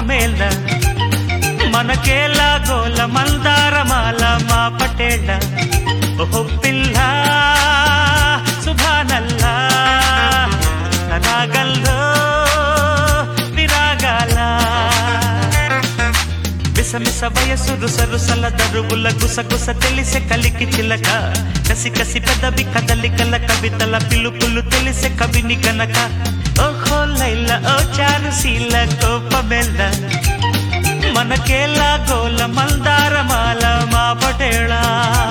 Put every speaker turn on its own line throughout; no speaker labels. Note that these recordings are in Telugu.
కోపమేళ్ళ మనకేలా గోల మందారమాల మా పటేళ్ళ ఓహో పిల్ల సుభానల్లా రాగల్లో విరాగాల మిసమిస వయసు రుస రుసల దరువుల గుస గుస తెలిసే కలికి చిలక కసి కసి పెదవి కదలికల కవితల పిలుపులు తెలిసే కవిని గనక ఓహో లైల ఓ చారు శీల కోపమెల్ల మనకేలా గోల మందారమాల మా పటేళా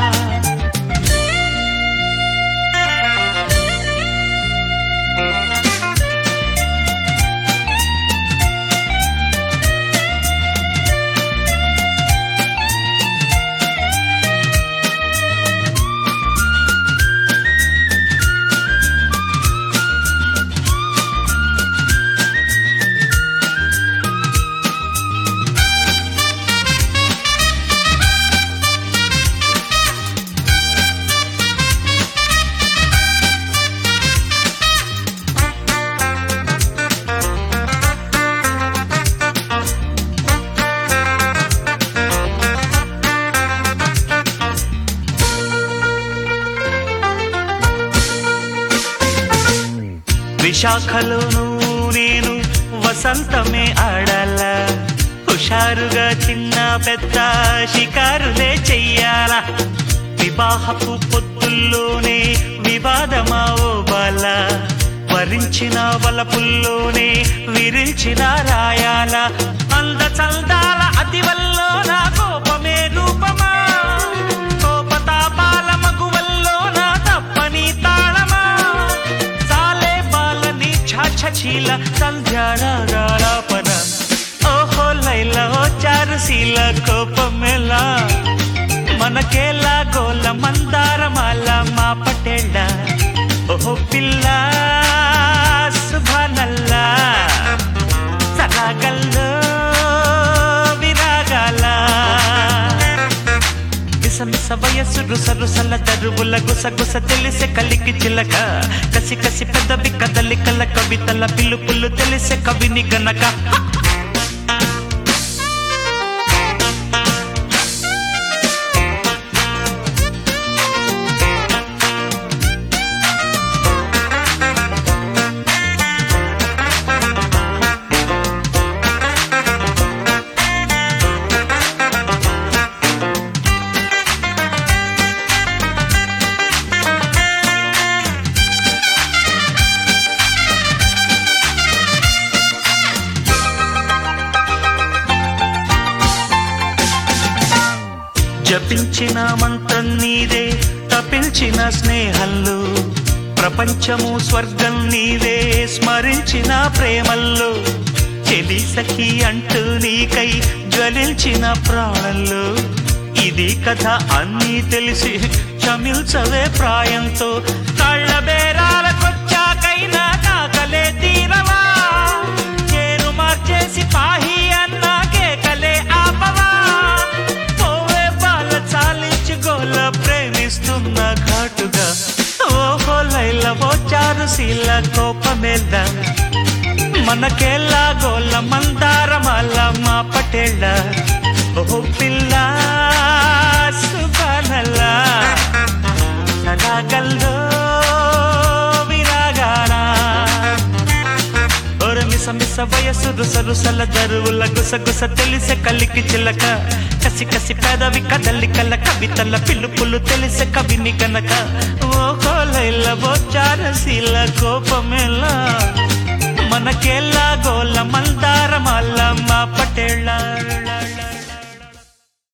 విశాఖలోను నేను వసంతమే ఆడాల హుషారుగా చిన్న పెద్ద షికారులే చెయ్యాల వివాహపు పొత్తుల్లోనే వివాదమా ఓ బాల వరించిన వలపుల్లోనే విరిచిన రాయాల అంద చల్దాల అతివల్లో నా కోపమే రూపమా కోపతాపాల మగువల్లో నా తప్పని తాళమా చాలే బాలని ఛాఛీల సంధ్యాల రాలాపన ఓహో లైల ఓ చారుశీల కోపమేలా మనకేలా గోల మందారమాల మా పటేళ్ళ ఓహో పిల్ల సుభానల్లా సరాగల్లో విరాగాల మిసమిస వయస్సు రుస రుసల దరువుల గుస గుస తెలిసే కలికి చిలక కసి కసి పెదవి కదలికల కవితల పిలుపులు తెలిసే కవిని గనక జపించిన మంత్రం నీదే తపించిన స్నేహంలో ప్రపంచము స్వర్గం నీదే స్మరించిన ప్రేమల్లో చెలి సఖి అంటూ నీకై జ్వలించిన ప్రాణంలో ఇది కథ అన్నీ తెలిసి క్షమించవే ప్రాయంతో కళ్ళ బేరాలకొచ్చాకైనా కాకలే తీరవా చేరు మార్చేసి పాహి అన్నా కేకలే ఆపవా పోవే బాల చాలించి గోల ప్రేమిస్తున్న ఘాటుగా ఓహో లైల ఓ చారు శీల కోపమేద్ద మనకేలా గోల మందారమాల మా పటేళ్ళ ఓ పిల్ల సుబానల్లా సదాగల్లో విరాగాల ఓర మిస మిస వయసు రుస రుసల దరువుల గుస గుస తెలిసే కలికి చిలక కసి కసి పెదవి కదలికల కవితల పిలుపులు తెలిసే కవిని గనక ఓ కోలైల బొచ్చారశీల కోపమేలా మనకేలా గోల మందారమాల మా పటేళ్ళ